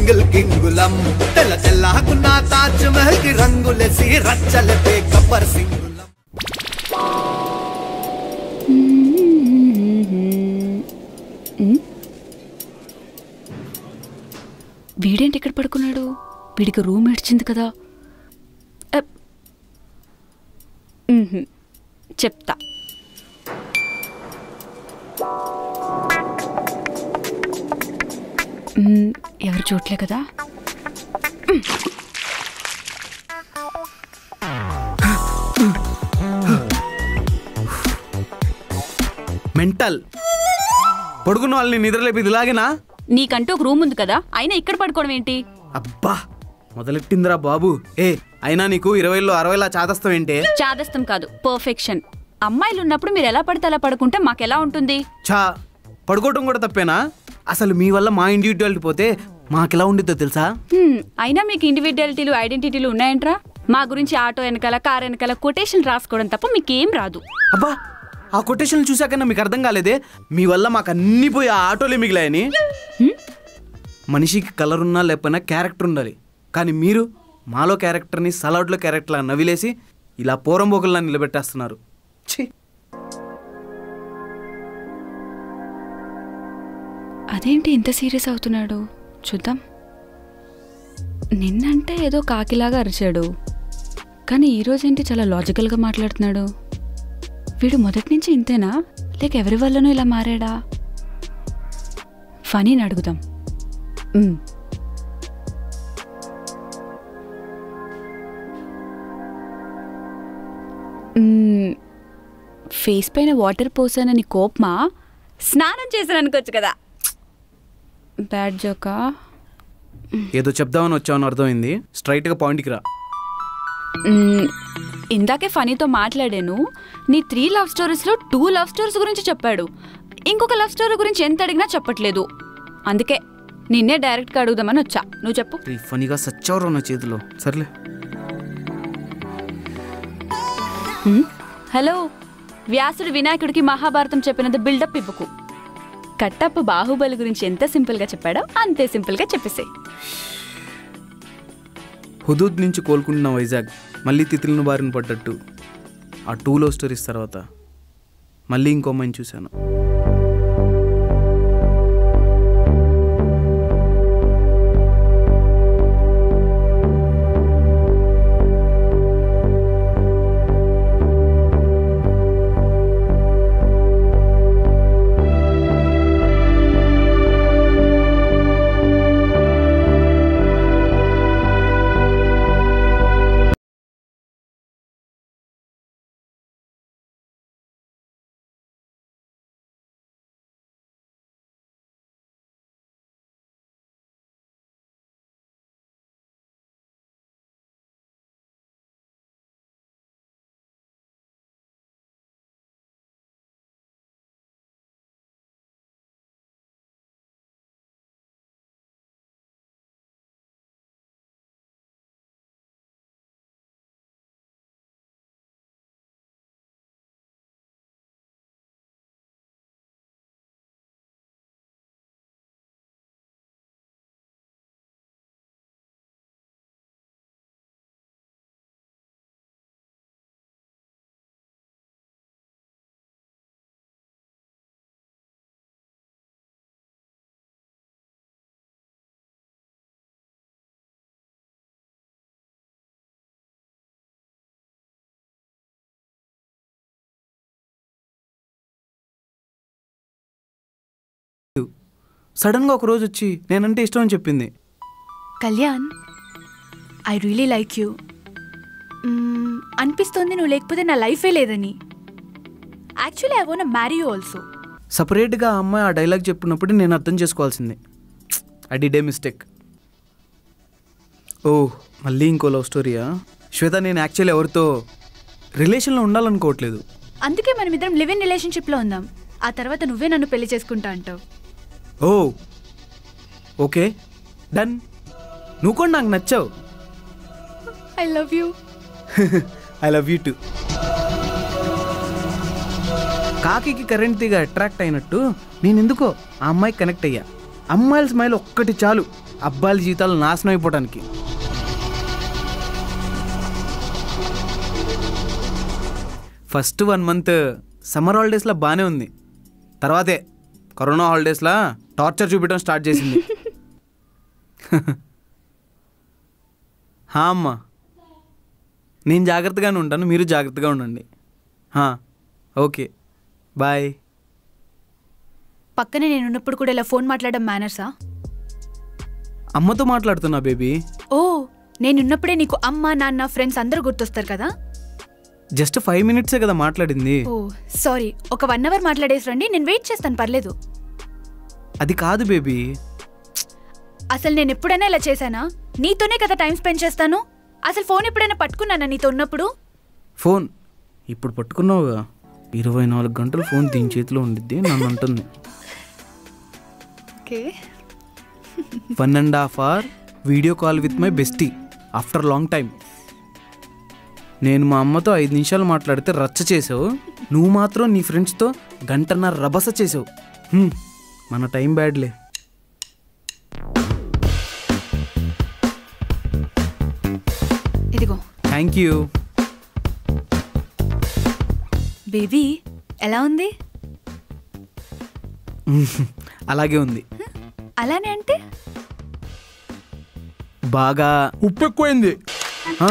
Single కింగులం తెల్ల తెల్లకున్న తాజ్ మహల్ కి రంగులేసి రచ్చలపే గబ్బర్ సింగులం వీడేంటి ఇక్కడ పడుకున్నాడు వీడికి రూమ్ ఇచ్చింది కదా అప్. మ్మ్హ్మ్. చెప్తా మ్మ్, ఎవరు చూడలే కదా మెంటల్ పడుకున్న వాళ్ళని నిద్రలేపేది ఇలాగేనా నీకంటూ ఒక రూమ్ ఉంది కదా అయినా ఇక్కడ పడుకోవడం ఏంటి అబ్బా మొదలెట్టిందిరా బాబు ఏ అయినా నీకు ఇరవైలో అరవైలా చాదస్తాం ఏంటే చాదస్తం కాదు పర్ఫెక్షన్ అమ్మాయిలు ఉన్నప్పుడు మీరు ఎలా పడితే అలా పడుకుంటే మాకెలా ఉంటుంది చా పడుకోవటం కూడా తప్పేనా అసలు మీ వల్ల మా ఇండివిజువాలిటీ పోతే మాకెలా ఉండిద్దో తెలుసా హ్మ్, అయినా మీకు ఇండివిజువాలిటీలు ఐడెంటిటీలు ఉన్నాయంట్రా మా గురించి ఆటో వెనకాల కార్ వెనకాల కొటేషన్ రాసుకోవడం తప్ప మీకేం రాదు అబ్బా ఆ కొటేషన్ చూసాకన్నా మీకు అర్థం కాలేదే మీ వల్ల మాకు అన్ని పోయి ఆ ఆటోలే మిగిలాయని మనిషికి కలర్ ఉన్నా లేకపోయినా క్యారెక్టర్ ఉండాలి కానీ మీరు మాలో క్యారెక్టర్ని సలాడ్లో క్యారెక్టర్లా నవిలేసి ఇలా పోరంబోకుల్లా నిలబెట్టేస్తున్నారు ఛీ అదేంటి ఇంత సీరియస్ అవుతున్నాడు చూద్దాం నిన్నంటే ఏదో కాకిలాగా అరిచాడు కానీ ఈరోజేంటి చాలా లాజికల్గా మాట్లాడుతున్నాడు వీడు మొదటి నుంచి ఇంతేనా లేక ఎవరి వల్లనో ఇలా మారాడా ఫనీని అడుగుదాం మ్. మ్, ఫేస్ పైన వాటర్ పోసానని కోపమా స్నానం చేశాను అనుకోవచ్చు కదా బ్యాడ్ జోకా ఏదో చెప్దామని వచ్చామని అర్థమైంది స్ట్రైట్గా పాయింట్కి రా మ్మ్. ఇందాకే ఫనీతో మాట్లాడాను నీ త్రీ లవ్ స్టోరీస్లో టూ లవ్ స్టోరీస్ గురించి చెప్పాడు ఇంకొక లవ్ స్టోరీ గురించి ఎంత అడిగినా చెప్పట్లేదు అందుకే నిన్నే డైరెక్ట్గా అడుగుదామని వచ్చా నువ్వు చెప్పు రీ ఫనీగా సచ్చవరా నా చేతిలో సర్లే మ్మ్. హలో వ్యాసుడు వినాయకుడికి మహాభారతం చెప్పినంత బిల్డప్ ఇవ్వకు కట్టప్ప బాహుబలి గురించి ఎంత సింపుల్గా చెప్పాడో అంతే సింపుల్గా చెప్పేసే హుదూద్ నుంచి కోలుకుంటున్న వైజాగ్ మళ్ళీ తిత్లిన బారిన పడ్డట్టు ఆ టూ లవ్ స్టోరీస్ తర్వాత మళ్ళీ ఇంకో అమ్మాయిని చూశాను సడన్గా ఒక రోజు వచ్చి నేనంటే ఇష్టం అని చెప్పింది Kalyan I really like you అనిపిస్తోంది నువ్వు లేకపోతే నా లైఫే లేదని actually I won't marry you also సపరేట్గా ఆ అమ్మాయి ఆ డైలాగ్ చెప్పినప్పుడు నేను అర్థం చేసుకోవాల్సింది ఐ డి డే మిస్టేక్ ఓ మళ్ళీ ఇంకో లవ్ స్టోరీయా శ్వేత నేను యాక్చువల్లీ ఎవరితో రిలేషన్లో ఉండాలనుకోవట్లేదు అందుకే మనం ఇద్దరం లివ్ ఇన్ రిలేషన్షిప్లో ఉందాం ఆ తర్వాత నువ్వే నన్ను పెళ్లి చేసుకుంటా అంటావు ఓ ఓకే డన్ నువ్వు కూడా నాకు నచ్చావు I love you I love you too కాకికి కరెంట్ తీగ అట్రాక్ట్ అయినట్టు నేను ఎందుకో ఆ అమ్మాయికి కనెక్ట్ అయ్యా అమ్మాయిల స్మైల్ ఒక్కటి చాలు అబ్బాయిల జీవితాలు నాశనం అయిపోవడానికి ఫస్ట్ వన్ మంత్ సమ్మర్ హాలిడేస్లో బాగానే ఉంది తర్వాతే కరోనా హాలిడేస్లో టార్చర్ చూపించడం స్టార్ట్ చేసింది హా అమ్మా నేను జాగ్రత్తగానే ఉంటాను మీరు జాగ్రత్తగా ఉండండి హా, ఓకే బాయ్ పక్కనే నేను ఉన్నప్పుడు కూడా ఇలా ఫోన్ మాట్లాడడం మేనర్సా అమ్మతో మాట్లాడుతున్నా బేబీ ఓ నేనున్నప్పుడే నీకు అమ్మ నాన్న ఫ్రెండ్స్ అందరూ గుర్తొస్తారు కదా జస్ట్ ఫైవ్ మినిట్సే కదా మాట్లాడింది ఓ సారీ ఒక వన్ అవర్ మాట్లాడేసి రండి నేను వెయిట్ చేస్తాను పర్లేదు అది కాదు బేబీ అసలు నేను ఎప్పుడైనా ఇలా చేశానా నీతోనే కదా టైం స్పెండ్ చేస్తాను అసలు ఫోన్ ఎప్పుడైనా పట్టుకున్నానా నీతో ఉన్నప్పుడు ఫోన్ ఇప్పుడు పట్టుకున్నావుగా ఇరవై నాలుగు గంటలు ఫోన్ దీని చేతిలో ఉండిద్ది నన్ను అంటుంది okay one and half hour video call with my bestie after long time నేను మా అమ్మతో ఐదు నిమిషాలు మాట్లాడితే రచ్చ చేసావు నువ్వు మాత్రం నీ ఫ్రెండ్స్తో గంటన్నర రభస చేసావు హ్మ్, మన టైం బ్యాడ్లే ఇదిగో థ్యాంక్ యూ బేబీ ఎలా ఉంది అలాగే ఉంది అలానే అంటే బాగా ఉప్పు ఎక్కువైంది ఆ?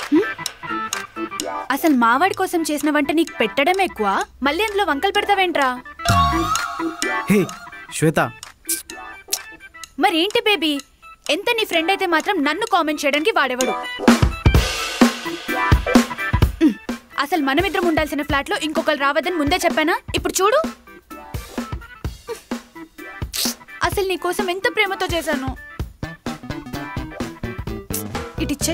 అసలు మావాడి కోసం చేసిన వంట నీకు పెట్టడం ఎక్కువ మళ్ళీ అందులో వంకలు పెడతావేంట్రా హే శ్వేత మరేంటి బేబీ ఎంత నీ ఫ్రెండ్ అయితే మాత్రం నన్ను కామెంట్ చేయడానికి వాడేవాడు ఉమ్, అసలు మనమిద్దరం ఉండాల్సిన ఫ్లాట్ లో ఇంకొకరు రావద్దని ముందే చెప్పానా ఇప్పుడు చూడు అసలు నీ కోసం ఎంత ప్రేమతో చేశాను ఇటిచ్చే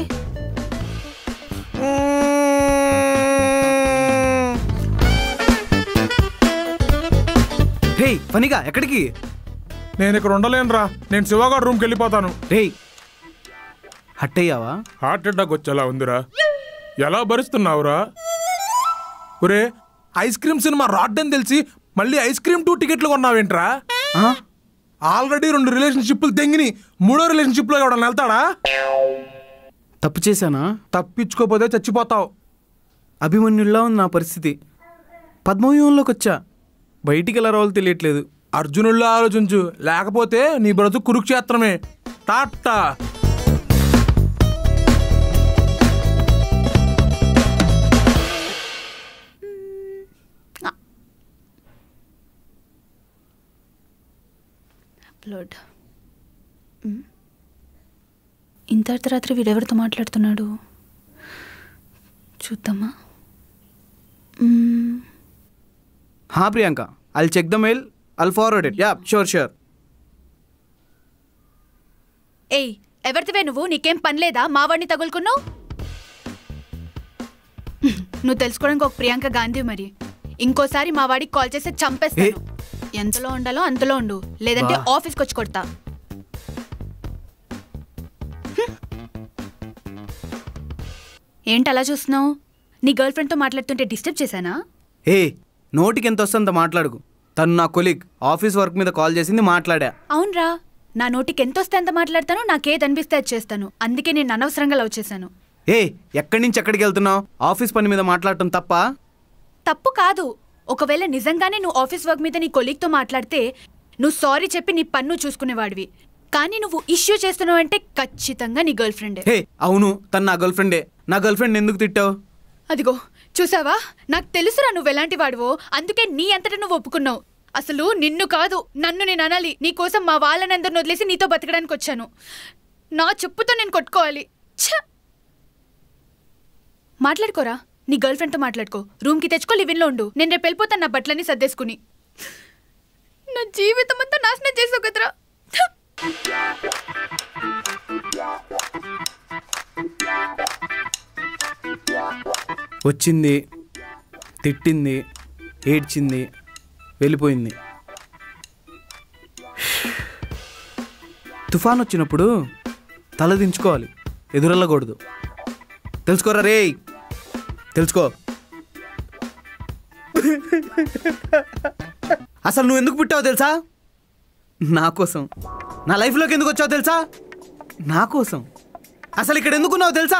రే ఫనిగా ఎక్కడికి నేను ఇక్కడ ఉండలేనురా నేను శివగాడు రూమ్కి వెళ్ళిపోతాను రే హట్ అయ్యావా హార్ట్ అటాక్ వచ్చేలా ఉందిరా ఎలా భరిస్తున్నావురా ఒరే ఐస్ క్రీమ్ సినిమా రాడ్డని తెలిసి మళ్ళీ ఐస్ క్రీమ్ టూ టికెట్లు కొన్నావేంట్రా ఆ? ఆల్రెడీ రెండు రిలేషన్షిప్లు తెంగిని మూడో రిలేషన్షిప్లో ఎవడన్నా వెళ్తాడా తప్పు చేశానా తప్పించుకోపోతే చచ్చిపోతావు అభిమన్యుల్లా ఉంది నా పరిస్థితి పద్మవ్యూహంలోకి వచ్చా బయటికి ఎలా రావాలో తెలియట్లేదు అర్జునుల్లో ఆలోచించు లేకపోతే నీ బ్రతుకు కురుక్షేత్రమే టాటా అప్లోడ్ ఉమ్. ఇంత అర్ధరాత్రి వీడెవరితో మాట్లాడుతున్నాడు చూద్దామా ఉమ్. హా Priyanka I'll check the mail I'll forward it yeah sure sure ఏయ్ ఎవరిదివే నువ్వు నీకేం పని లేదా మావాడిని తగులుకున్నావు నువ్వు తెలుసుకోవడానికి ఒక ప్రియాంక గాంధీ మరి ఇంకోసారి మా వాడికి కాల్ చేస్తే చంపేస్తాను ఎంతలో ఉండాలో అంతలో ఉండు లేదంటే వా. ఆఫీస్కి వచ్చి కొడతా హ్మ్. ఏంటి అలా చూస్తున్నావు నీ గర్ల్ ఫ్రెండ్తో మాట్లాడుతుంటే డిస్టర్బ్ చేశానా ఏ నోటికి ఎంత వస్తే అంత మాట్లాడుకు తను నా కొలీగ్ ఆఫీస్ వర్క్ మీద కాల్ చేసింది మాట్లాడా అవునరా నా నోటికి ఎంత వస్తే ఎంత మాట్లాడతానో నాకేది అనిపిస్తే అది చేస్తాను అందుకే నేను అనవసరంగా లవ్ చేశాను ఏ ఎక్కడి నుంచి ఎక్కడికి వెళ్తున్నావు ఆఫీస్ పని మీద మాట్లాడటం తప్ప తప్పు కాదు ఒకవేళ నిజంగానే నువ్వు ఆఫీస్ వర్క్ మీద నీ కొలీగ్తో మాట్లాడితే నువ్వు సారీ చెప్పి నీ పన్ను చూసుకునేవాడివి కానీ నువ్వు ఇష్యూ చేస్తున్నావు అంటే ఖచ్చితంగా నీ గర్ల్ ఫ్రెండే హే అవును తను నా గర్ల్ ఫ్రెండే నా గర్ల్ ఫ్రెండ్ ఎందుకు తిట్టావు అదిగో చూసావా నాకు తెలుసురా నువ్వు ఎలాంటి వాడివో అందుకే నీ అంతటా నువ్వు ఒప్పుకున్నావు అసలు నిన్ను కాదు నన్ను నేను అనాలి నీ కోసం మా వాళ్ళని అందరిని వదిలేసి నీతో బతకడానికి వచ్చాను నా చెప్పుతో నేను కొట్టుకోవాలి ఛ! మాట్లాడుకోరా నీ గర్ల్ ఫ్రెండ్తో మాట్లాడుకో రూమ్కి తెచ్చుకో లివిన్లో ఉండు నేను రేపు వెళ్ళిపోతాను నా బట్టలన్నీ సర్దేసుకుని నా జీవితం అంతా నాశనం చేసావు కదరా వచ్చింది తిట్టింది ఏడ్చింది వెళ్ళిపోయింది తుఫాన్ వచ్చినప్పుడు తల దించుకోవాలి ఎదురెళ్ళకూడదు తెలుసుకోరా రే తెలుసుకో అసలు నువ్వు ఎందుకు పుట్టావు తెలుసా నా కోసం నా లైఫ్లోకి ఎందుకు వచ్చావు తెలుసా నా కోసం అసలు ఇక్కడ ఎందుకున్నావు తెలుసా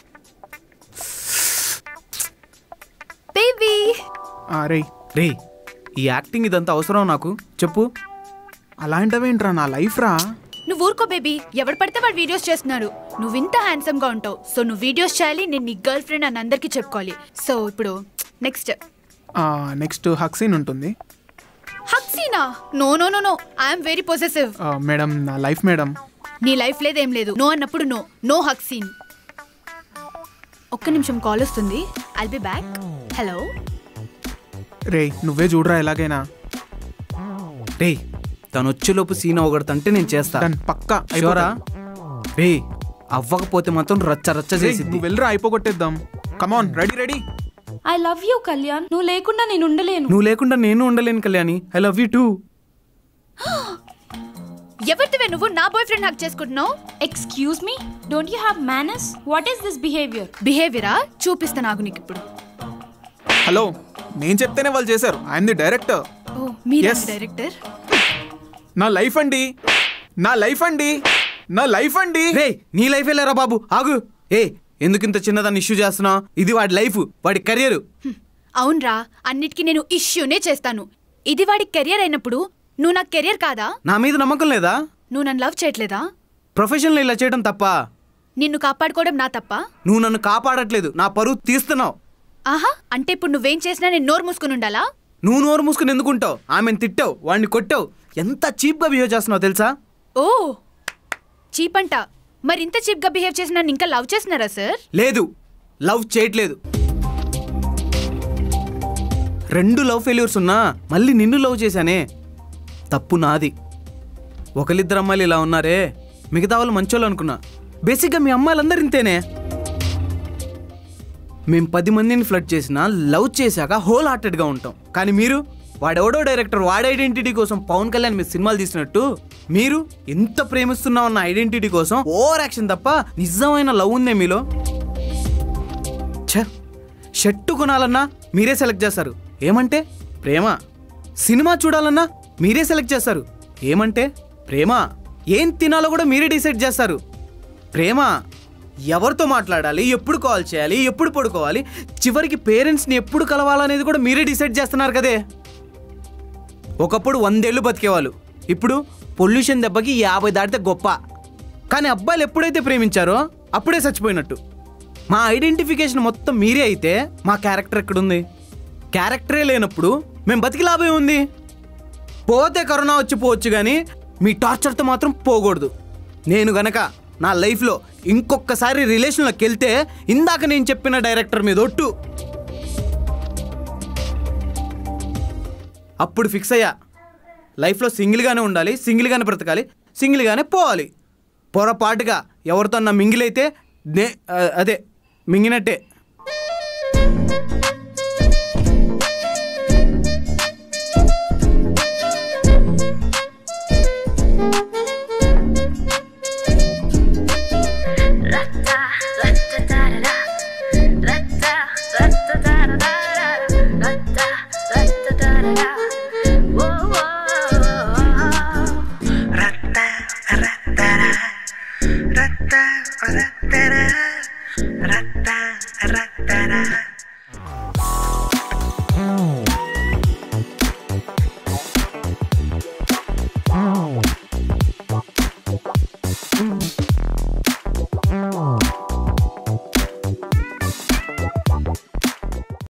బేబీ అరే రే ఈ యాక్టింగ్ ఇదంతా అవసరం నాకు చెప్పు అలాంటివేంట్రా నా లైఫ్ రా నువ్వు ఊరుకో బేబీ ఎవడు పడితే వాడు వీడియోస్ చేస్తున్నారు నువ్వు ఇంత హ్యాండ్సమ్ గా ఉంటావు సో నువ్వు వీడియోస్ చేయాలి నేను నీ గర్ల్ ఫ్రెండ్ అని అందరికీ చెప్పుకోవాలి సో ఇప్పుడు నెక్స్ట్ నెక్స్ట్ హక్ సీన్ ఉంటుంది హక్సీనా no no no no I'm very possessive ఆ, మేడం నా లైఫ్ మేడం నీ లైఫ్ లేదేం లేదు నో అన్నప్పుడు నో నో హక్సీన్ ఒక్క నిమిషం కాల్ వస్తుంది ఐల్ బి బ్యాక్ హలో రే నువ్వే చూడరా ఎలాగైనా రే తను వచ్చేలోపు సీన్ అవగడతంటే నేను చేస్తా డన్ పక్కా షోరా రే అవ్వకపోతే మాత్రం రచ్చ రచ్చ చేసింది నువ్వు వెళ్ళరా అయిపోగొట్టేద్దాం come on ready ready I love you Kalyan నువ్వు లేకుండా నేను ఉండలేను నువ్వు లేకుండా నేను ఉండలేను Kalyani I love you too ఎవరిదివే నువ్వు నా బాయ్ ఫ్రెండ్ హక్ చేసుకుంటున్నావు excuse me don't you have manners what is this behaviour బిహేవియరా చూపిస్తా నాకు నీకు ఇప్పుడు హలో నేను చెప్తేనే వాళ్ళు చేశారు ఐఎమ్ ది డైరెక్టర్ ఓ మీరే Yes. డైరెక్టర్ నా లైఫ్ అండి నా లైఫ్ అండి నా లైఫ్ అండి రే నీ లైఫ్ వెళ్ళారా బాబు ఆగు ఏ ఎందుకు ఇంత చిన్నదాన్ని ఇష్యూ చేస్తున్నావు ఇది వాడి లైఫ్ వాడి కెరియర్ అవునరా అన్నిటికీ నేను ఇష్యూనే చేస్తాను ఇది వాడి కెరియర్ అయినప్పుడు నువ్వు నాకు కెరియర్ కాదా నా మీద నమ్మకం లేదా నువ్వు నన్ను లవ్ చేయట్లేదా ప్రొఫెషన్లో ఇలా చేయడం తప్ప నిన్ను కాపాడుకోవడం నా తప్ప నువ్వు నన్ను కాపాడట్లేదు నా పరువు తీస్తున్నావు ఆహా అంటే ఇప్పుడు నువ్వేం చేసినా నేను నోరు మూసుకుని ఉండాలా నువ్వు నోరు మూసుకుని ఎందుకుంటావు ఆమెను తిట్టావు వాడిని కొట్టావు ఎంత చీప్గా బిహేవ్ చేస్తున్నావు తెలుసా ఓ చీప్ అంట మరి ఇంత చీప్గా బిహేవ్ చేసి నన్ను ఇంకా లవ్ చేస్తున్నారా సార్ లేదు లవ్ చేయట్లేదు రెండు లవ్ ఫెయిల్యూర్స్ ఉన్నా మళ్ళీ నిన్ను లవ్ చేశానే తప్పు నాది ఒకరిద్దరు అమ్మాయిలు ఇలా ఉన్నారే మిగతా వాళ్ళు మంచోళ్ళు అనుకున్నా బేసిక్గా మీ అమ్మాయిలందరూ ఇంతేనే మేము పది మందిని ఫ్లడ్ చేసినా లవ్ చేశాక హోల్ హార్టెడ్గా ఉంటాం కానీ మీరు వాడెవడో డైరెక్టర్ వాడి ఐడెంటిటీ కోసం పవన్ కళ్యాణ్ మీ సినిమాలు తీసినట్టు మీరు ఎంత ప్రేమిస్తున్నావు అన్న ఐడెంటిటీ కోసం ఓవర్ యాక్షన్ తప్ప నిజమైన లవ్ ఉందే మీలో ఛ షర్టు కొనాలన్నా మీరే సెలెక్ట్ చేస్తారు ఏమంటే ప్రేమ సినిమా చూడాలన్నా మీరే సెలెక్ట్ చేస్తారు ఏమంటే ప్రేమ ఏం తినాలో కూడా మీరే డిసైడ్ చేస్తారు ప్రేమ ఎవరితో మాట్లాడాలి ఎప్పుడు కాల్ చేయాలి ఎప్పుడు పడుకోవాలి చివరికి పేరెంట్స్ని ఎప్పుడు కలవాలనేది కూడా మీరే డిసైడ్ చేస్తున్నారు కదే ఒకప్పుడు వందేళ్ళు బతికేవాళ్ళు ఇప్పుడు పొల్యూషన్ దెబ్బకి యాభై దాటితే గొప్ప కానీ అబ్బాయిలు ఎప్పుడైతే ప్రేమించారో అప్పుడే చచ్చిపోయినట్టు మా ఐడెంటిఫికేషన్ మొత్తం మీరే అయితే మా క్యారెక్టర్ ఎక్కడుంది క్యారెక్టరే లేనప్పుడు మేము బతికి లాభం ఉంది పోతే కరోనా వచ్చి పోవచ్చు కానీ మీ టార్చర్తో మాత్రం పోకూడదు నేను గనక నా లైఫ్లో ఇంకొకసారి రిలేషన్లోకి వెళ్తే ఇందాక నేను చెప్పిన డైరెక్టర్ మీద ఒట్టు అప్పుడు ఫిక్స్ అయ్యా లైఫ్లో సింగిల్గానే ఉండాలి సింగిల్గానే బ్రతకాలి సింగిల్గానే పోవాలి పొరపాటుగా ఎవరితో నా మింగిలైతే నే ఆ, అదే మింగినట్టే